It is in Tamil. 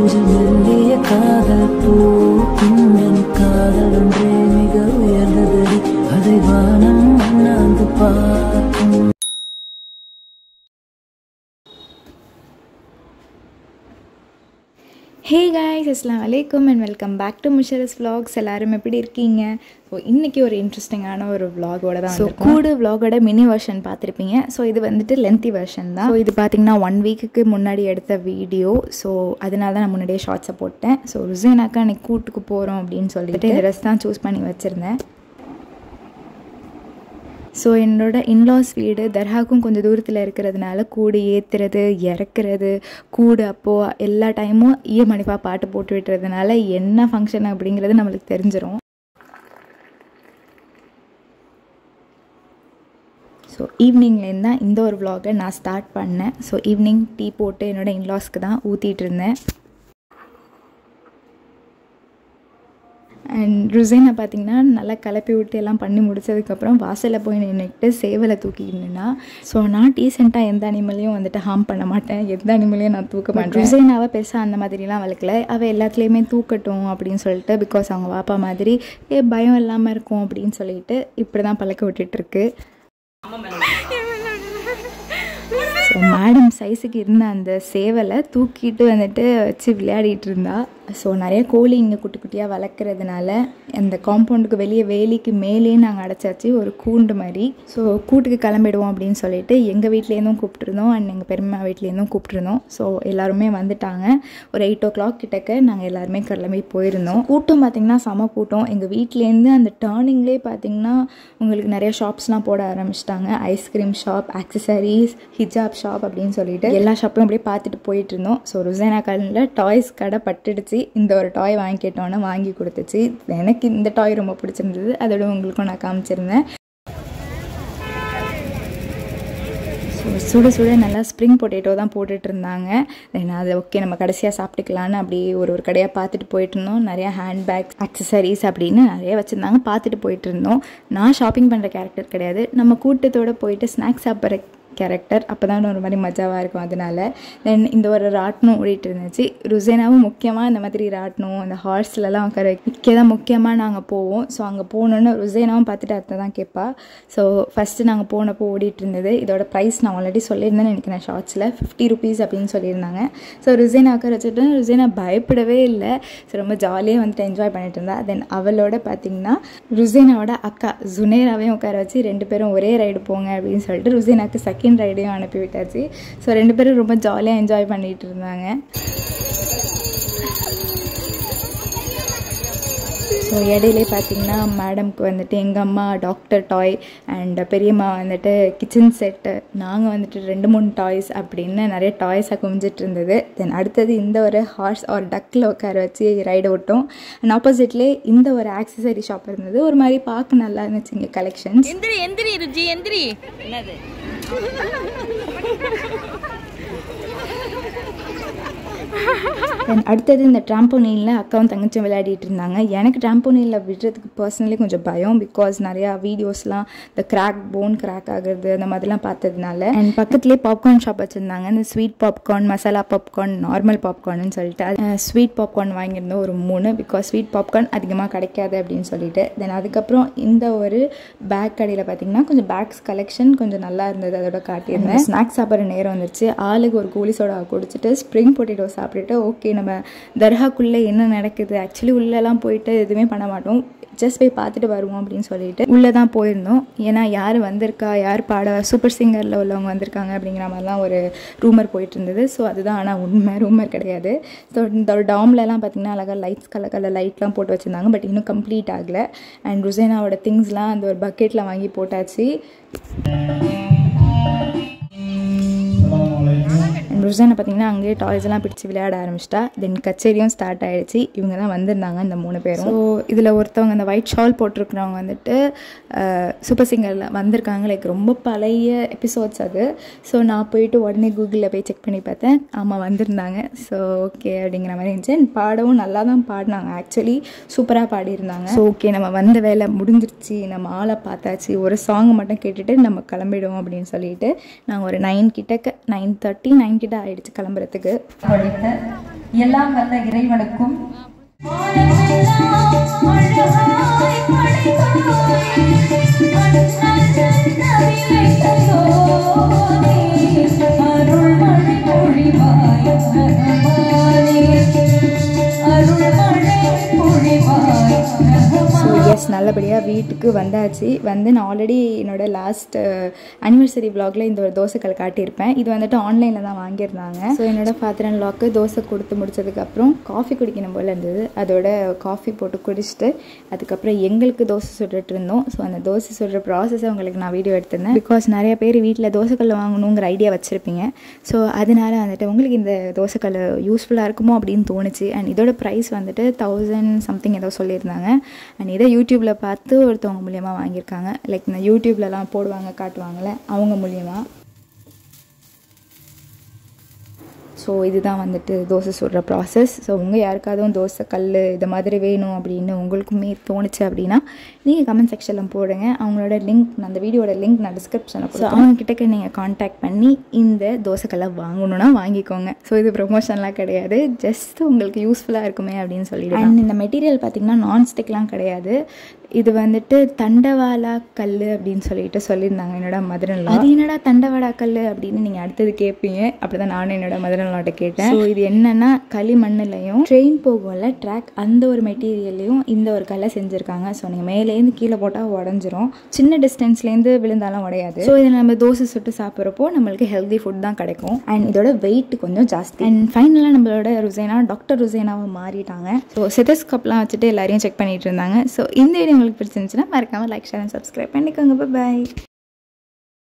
ஒரு மெல்லிய காதல் பூ பின்னணி காதல் ஒன்றே மிக உயர்ந்ததடி அதை வானம் அண்ணாந்து பார்க்கும் ஹே காய்ஸ் அஸ்லாம் வலைக்கம் அண்ட் வெல்கம் பேக் டு முஷரஸ் vlogs எல்லாரும் எப்படி இருக்கீங்க ஸோ இன்றைக்கி ஒரு இன்ட்ரெஸ்டிங்கான ஒரு vlogோட தான் ஸோ கூடு vlogோட மினி வெர்ஷன் பார்த்துருப்பீங்க ஸோ இது வந்துட்டு லென்த்தி வெர்ஷன் தான் ஸோ இது பார்த்தீங்கன்னா ஒன் வீக்குக்கு முன்னாடி எடுத்த வீடியோ ஸோ அதனால தான் நான் முன்னாடியே ஷார்ட்ஸை போட்டேன் ஸோ ருசேனாக்கா அன்றைக்கி கூட்டுக்கு போகிறோம் அப்படின்னு சொல்லிட்டு இந்த ட்ரெஸ் தான் சூஸ் பண்ணி வச்சுருந்தேன் ஸோ என்னோட இன்லாஸ் வீடு தர்காக்கும் கொஞ்சம் தூரத்தில் இருக்கிறதுனால கூடு ஏற்றுறது இறக்குறது கூடு அப்போது எல்லா டைமும் ஈய மணிப்பா பாட்டு போட்டு விட்டுறதுனால என்ன ஃபங்க்ஷன் அப்படிங்கிறது நம்மளுக்கு தெரிஞ்சிடும் ஸோ ஈவினிங்லேருந்து தான் இந்த ஒரு vlog-அ நான் ஸ்டார்ட் பண்ணேன் ஸோ ஈவினிங் டீ போட்டு என்னோடய இன்லாஸ்க்கு தான் ஊற்றிட்டு இருந்தேன் அண்ட் ருசைனை பார்த்தீங்கன்னா நல்லா கிளப்பி விட்டு எல்லாம் பண்ணி முடிச்சதுக்கப்புறம் வாசலில் போய் நின்றுட்டு சேவலை தூக்கிக்கிட்டுனா ஸோ நான் டீசெண்டாக எந்த அனிமலையும் வந்துட்டு ஹார்ம் பண்ண மாட்டேன் எந்த அனிமலையும் நான் தூக்க மாட்டேன் ருசைனாவை பெருசாக அந்த மாதிரிலாம் வளர்க்கல அவள் எல்லாத்துலேயுமே தூக்கட்டும் அப்படின்னு சொல்லிட்டு பிகாஸ் அவங்க வாப்பா மாதிரி ஏ பயம் இல்லாமல் இருக்கும் அப்படின்னு சொல்லிட்டு இப்படி தான் பழக்க விட்டுட்டுருக்கு ஸோ மேடம் சைஸுக்கு இருந்த அந்த சேவலை தூக்கிட்டு வந்துட்டு வச்சு விளையாடிட்டு இருந்தா ஸோ நிறைய கோழி இங்கே குட்டி குட்டியாக வளர்க்குறதுனால அந்த காம்பவுண்டுக்கு வெளியே வேலிக்கு மேலேயே நாங்கள் அடைச்சாச்சு ஒரு கூண்டு மாதிரி ஸோ கூட்டுக்கு கிளம்பிடுவோம் அப்படின்னு சொல்லிட்டு எங்கள் வீட்லேருந்தும் கூப்பிட்ருந்தோம் அண்ட் எங்கள் பெருமா வீட்லேருந்தும் கூப்பிட்ருந்தோம் ஸோ எல்லாருமே வந்துட்டாங்க ஒரு எயிட் ஓ கிளாக் கிட்டக்க நாங்கள் எல்லாருமே கிளம்பி போயிருந்தோம் கூட்டம் பார்த்திங்கன்னா செம கூட்டம் எங்கள் வீட்லேருந்து அந்த டேர்னிங்லேயே பார்த்திங்கன்னா உங்களுக்கு நிறைய ஷாப்ஸ்லாம் போட ஆரம்பிச்சிட்டாங்க ஐஸ்கிரீம் ஷாப் ஆக்சசரிஸ் ஹிஜாப் ஷாப் அப்படின்னு சொல்லிட்டு எல்லா ஷாப்பையும் அப்படியே பார்த்துட்டு போயிட்டு இருந்தோம் ஸோ ருசைனா காலனில் டாய்ஸ் கடை பட்டுடுச்சு இந்த ஒரு டாய் வாங்கி கேட்டோன்னே வாங்கி கொடுத்துச்சு எனக்கு இந்த டாய் ரொம்ப பிடிச்சிருந்தது அதோட உங்களுக்கும் நான் காமிச்சிருந்தேன் ஸோ சுட சுட நல்லா ஸ்ப்ரிங் பொட்டேட்டோ தான் போட்டுட்டு இருந்தாங்க தென் அது ஓகே நம்ம கடைசியாக சாப்பிட்டுக்கலான்னு அப்படியே ஒரு ஒரு கடையாக பார்த்துட்டு போயிட்டு இருந்தோம் நிறையா ஹேண்ட்பேக் அக்சசரிஸ் அப்படின்னு நிறைய வச்சுருந்தாங்க பார்த்துட்டு போயிட்டு இருந்தோம் நான் ஷாப்பிங் பண்ணுற கேரக்டர் கிடையாது நம்ம கூட்டத்தோடு போயிட்டு ஸ்நாக்ஸ் சாப்பிட்ற கேரக்டர் அப்போ தான் ஒரு மாதிரி மஜாவாக இருக்கும் அதனால தென் இந்த ஒரு ராட்டினம் ஓடிட்டு இருந்துச்சு ருசேனாவும் முக்கியமாக இந்த மாதிரி ராட்டினம் இந்த ஹார்ஸ்லலாம் உட்கார விற்க தான் முக்கியமாக நாங்கள் போவோம் ஸோ அங்கே போகணுன்னு ருசேனாவும் பார்த்துட்டு அத்தை தான் கேட்பா ஸோ ஃபஸ்ட்டு நாங்கள் போனப்போ ஓடிட்டு இருந்தது இதோட ப்ரைஸ் நான் ஆல்ரெடி சொல்லியிருந்தேன்னு எனக்கு நான் ஷார்ட்ஸில் ஃபிஃப்டி ருபீஸ் அப்படின்னு சொல்லியிருந்தாங்க ஸோ ருசேனா உட்கார வச்சுட்டு ருசேனா பயப்படவே இல்லை ஸோ ரொம்ப ஜாலியாக வந்துட்டு என்ஜாய் பண்ணிட்டு இருந்தா தென் அவளோட பார்த்தீங்கன்னா ருசேனாவோட அக்கா ஜுனேராவையும் உட்கார வச்சு ரெண்டு பேரும் ஒரே ரைடு போங்க அப்படின்னு சொல்லிட்டு ருசேனாக்கு செகண்ட் ரைடையும் அனுப்பி விட்டாச்சு ஸோ ரெண்டு பேரும் ரொம்ப ஜாலியாக என்ஜாய் பண்ணிட்டு இருந்தாங்க ஸோ இடையிலே பார்த்தீங்கன்னா மேடம்க்கு வந்துட்டு எங்கள் அம்மா டாக்டர் டாய் அண்ட் பெரியம்மா வந்துட்டு கிச்சன் செட்டு நாங்கள் வந்துட்டு ரெண்டு மூணு டாய்ஸ் அப்படின்னு நிறைய டாய்ஸாக குமிஞ்சிட்டு இருந்தது தென் அடுத்தது இந்த ஒரு ஹார்ஸ் ஒரு டக்கில் உட்கார வச்சு ரைடு விட்டோம் அண்ட் ஆப்போசிட்லேயே இந்த ஒரு ஆக்சசரி ஷாப் இருந்தது ஒரு மாதிரி பார்க்க நல்லா இருந்துச்சு இங்கே கலெக்ஷன்ஸ் எந்திரி எந்திரி ருஜி எந்திரி என்னது தென் அடுத்தது இந்த ட்ராம்போனியில் அக்காவும் தங்கச்சியும் விளையாடிட்டு இருந்தாங்க எனக்கு ட்ராம்போனியில் விடுறதுக்கு பர்சனலி கொஞ்சம் பயம் பிகாஸ் நிறையா வீடியோஸ்லாம் இந்த கிராக் போன் கிராக் ஆகுறது அந்த மாதிரிலாம் பார்த்ததுனால அண்ட் பக்கத்துலேயே பாப்கார்ன் ஷாப் வச்சுருந்தாங்க இந்த sweet popcorn masala popcorn normal பாப்கார்ன்னு சொல்லிட்டு ஸ்வீட் பாப்கார்ன் வாங்கியிருந்தோம் ஒரு மூணு பிகாஸ் ஸ்வீட் பாப்கார்ன் அதிகமாக கிடைக்காது அப்படின்னு சொல்லிட்டு தென் அதுக்கப்புறம் இந்த ஒரு பேக் கடையில் பார்த்தீங்கன்னா கொஞ்சம் பேக்ஸ் கலெக்ஷன் கொஞ்சம் நல்லா இருந்தது அதோட காட்டியிருந்தேன் ஸ்நாக்ஸ் சாப்பிட்ற நேரம் வந்துருச்சு ஆளுக்கு ஒரு கோலி சோடா குடிச்சிட்டு ஸ்ப்ரிங் பொட்டேட்டோ சாப்பிட்டுட்டு ஓகே நம்ம தர்காக்குள்ளே என்ன நடக்குது ஆக்சுவலி உள்ளெல்லாம் போயிட்டு எதுவுமே பண்ண மாட்டோம் ஜஸ்ட் போய் பார்த்துட்டு வருவோம் அப்படின்னு சொல்லிட்டு உள்ளே தான் போயிருந்தோம் ஏன்னா யார் வந்திருக்கா யார் பாட சூப்பர் சிங்கரில் உள்ளவங்க வந்திருக்காங்க அப்படிங்கிற மாதிரிலாம் ஒரு ரூமர் போயிட்டு இருந்தது ஸோ அதுதான் ஆனால் உண்மை ரூமர் கிடையாது ஸோ இந்த டாம்லலாம் பார்த்தீங்கன்னா அழகாக லைட்ஸ் கலர் கலர் லைட்லாம் போட்டு வச்சுருந்தாங்க பட் இன்னும் கம்ப்ளீட் ஆகலை அண்ட் ருசேனாவோட திங்ஸ்லாம் அந்த ஒரு பக்கெட்டில் வாங்கி போட்டாச்சு அண்ட் ருசேனை பார்த்தீங்கன்னா அங்கேயே டாய்ஸ் எல்லாம் பிடிச்சி விளையாட ஆரம்பிச்சிட்டா தென் கச்சேரியும் ஸ்டார்ட் ஆயிடுச்சு இவங்க தான் வந்திருந்தாங்க இந்த மூணு பேரும் ஸோ இதில் ஒருத்தவங்க அந்த ஒயிட் ஷால் போட்டிருக்கிறவங்க வந்துட்டு சூப்பர் சிங்கரில் வந்திருக்காங்க லைக் ரொம்ப பழைய எபிசோட்ஸ் அது ஸோ நான் போயிட்டு உடனே கூகுளில் போய் செக் பண்ணி பார்த்தேன் ஆமாம் வந்திருந்தாங்க ஸோ ஓகே அப்படிங்கிற மாதிரி இருந்துச்சு And பாடவும் நல்லா தான் பாடினாங்க ஆக்சுவலி சூப்பராக பாடியிருந்தாங்க ஸோ ஓகே நம்ம வந்த வேலை முடிஞ்சிருச்சு நம்ம ஆளை பார்த்தாச்சு ஒரு சாங் மட்டும் கேட்டுட்டு நம்ம கிளம்பிடுவோம் அப்படின்னு சொல்லிட்டு நாங்கள் ஒரு நைன் கிட்டக்க நைன் தேர்ட்டி நைன் கிட்ட ஆயிடுச்சு கிளம்புறதுக்கு எல்லாம் வல்ல இறைவனுக்கும் ஸோ எஸ் நல்லபடியாக வீட்டுக்கு வந்தாச்சு வந்து நான் ஆல்ரெடி என்னோட லாஸ்ட் அனிவர்சரி vlogல இந்த ஒரு தோசைக்கல் காட்டியிருப்பேன் இது வந்துட்டு ஆன்லைனில் தான் வாங்கியிருந்தாங்க ஸோ என்னோட ஃபாதர் லாக்கு தோசை கொடுத்து முடிச்சதுக்கப்புறம் காஃபி குடிக்கணும் போல் இருந்தது அதோட காஃபி போட்டு குடிச்சிட்டு அதுக்கப்புறம் எங்களுக்கு தோசை சுட்டுட்டு இருந்தோம் ஸோ அந்த தோசை சுடுற ப்ராசஸை உங்களுக்கு நான் வீடியோ எடுத்திருந்தேன் பிகாஸ் நிறைய பேர் வீட்டில் தோசைக்கல் வாங்கணுங்கிற ஐடியா வச்சுருப்பீங்க ஸோ அதனால வந்துட்டு உங்களுக்கு இந்த தோசைக்கல் யூஸ்ஃபுல்லாக இருக்குமோ அப்படின்னு தோணுச்சு அண்ட் இதோட ப்ரைஸ் வந்துட்டு தௌசண்ட் சம்திங் ஏதோ சொல்லியிருந்தாங்க அண்ட் இதை யூடியூப்பில் பார்த்து ஒருத்தவங்க மூலியமாக வாங்கியிருக்காங்க லைக் இந்த யூடியூப்லலாம் போடுவாங்க காட்டுவாங்கள்ல அவங்க மூலியமாக ஸோ இதுதான் வந்துட்டு தோசை சுடுற ப்ராசஸ் ஸோ உங்கள் யாருக்காவது தோசை கல் இது மாதிரி வேணும் அப்படின்னு உங்களுக்குமே தோணுச்சு அப்படின்னா நீங்கள் கமெண்ட் செக்ஷனில் போடுங்க அவங்களோட லிங்க் அந்த வீடியோட லிங்க் நான் டிஸ்கிரிப்ஷனில் ஸோ அவங்க கிட்டக்க நீங்கள் காண்டாக்ட் பண்ணி இந்த தோசைக்கல்லை வாங்கணும்னா வாங்கிக்கோங்க ஸோ இது ப்ரொமோஷன்லாம் கிடையாது ஜஸ்ட் உங்களுக்கு யூஸ்ஃபுல்லாக இருக்குமே அப்படின்னு சொல்லிட்டு அண்ட் இந்த மெட்டீரியல் பார்த்தீங்கன்னா நான்ஸ்டிக்லாம் கிடையாது இது வந்துட்டு தண்டவாளா கல் அப்படின்னு சொல்லிட்டு சொல்லியிருந்தாங்க என்னோட மதுரன்லாம் அது என்னடா தண்டவாளா கல் அப்படின்னு நீங்கள் அடுத்தது கேட்பீங்க அப்படிதான் நானும் என்னோட மதுரன்லாட்ட கேட்டேன் ஸோ இது என்னன்னா களிமண்ணுலையும் ட்ரெயின் போகும்ல ட்ராக் அந்த ஒரு மெட்டீரியல்லையும் இந்த ஒரு கல்லை செஞ்சுருக்காங்க ஸோ நீங்கள் மேலேருந்து கீழே போட்டால் உடஞ்சிரும் சின்ன டிஸ்டன்ஸ்லேருந்து விழுந்தாலும் உடையாது ஸோ இதை நம்ம தோசை சுட்டு சாப்பிட்றப்போ நம்மளுக்கு ஹெல்தி ஃபுட் தான் கிடைக்கும் அண்ட் இதோட வெயிட் கொஞ்சம் ஜாஸ்தி அண்ட் ஃபைனலாக நம்மளோட ருசைனா டாக்டர் ருசைனாவை மாறிட்டாங்க ஸோ செதஸ்கப்லாம் வச்சுட்டு எல்லாரையும் செக் பண்ணிட்டு இருந்தாங்க ஸோ இந்த வீடியோ உங்களுக்கு பிடிச்சிருந்துச்சுன்னா மறக்காமல் லைக் ஷேர் அண்ட் சப்ஸ்கிரைப் பண்ணிக்கோங்க பாய்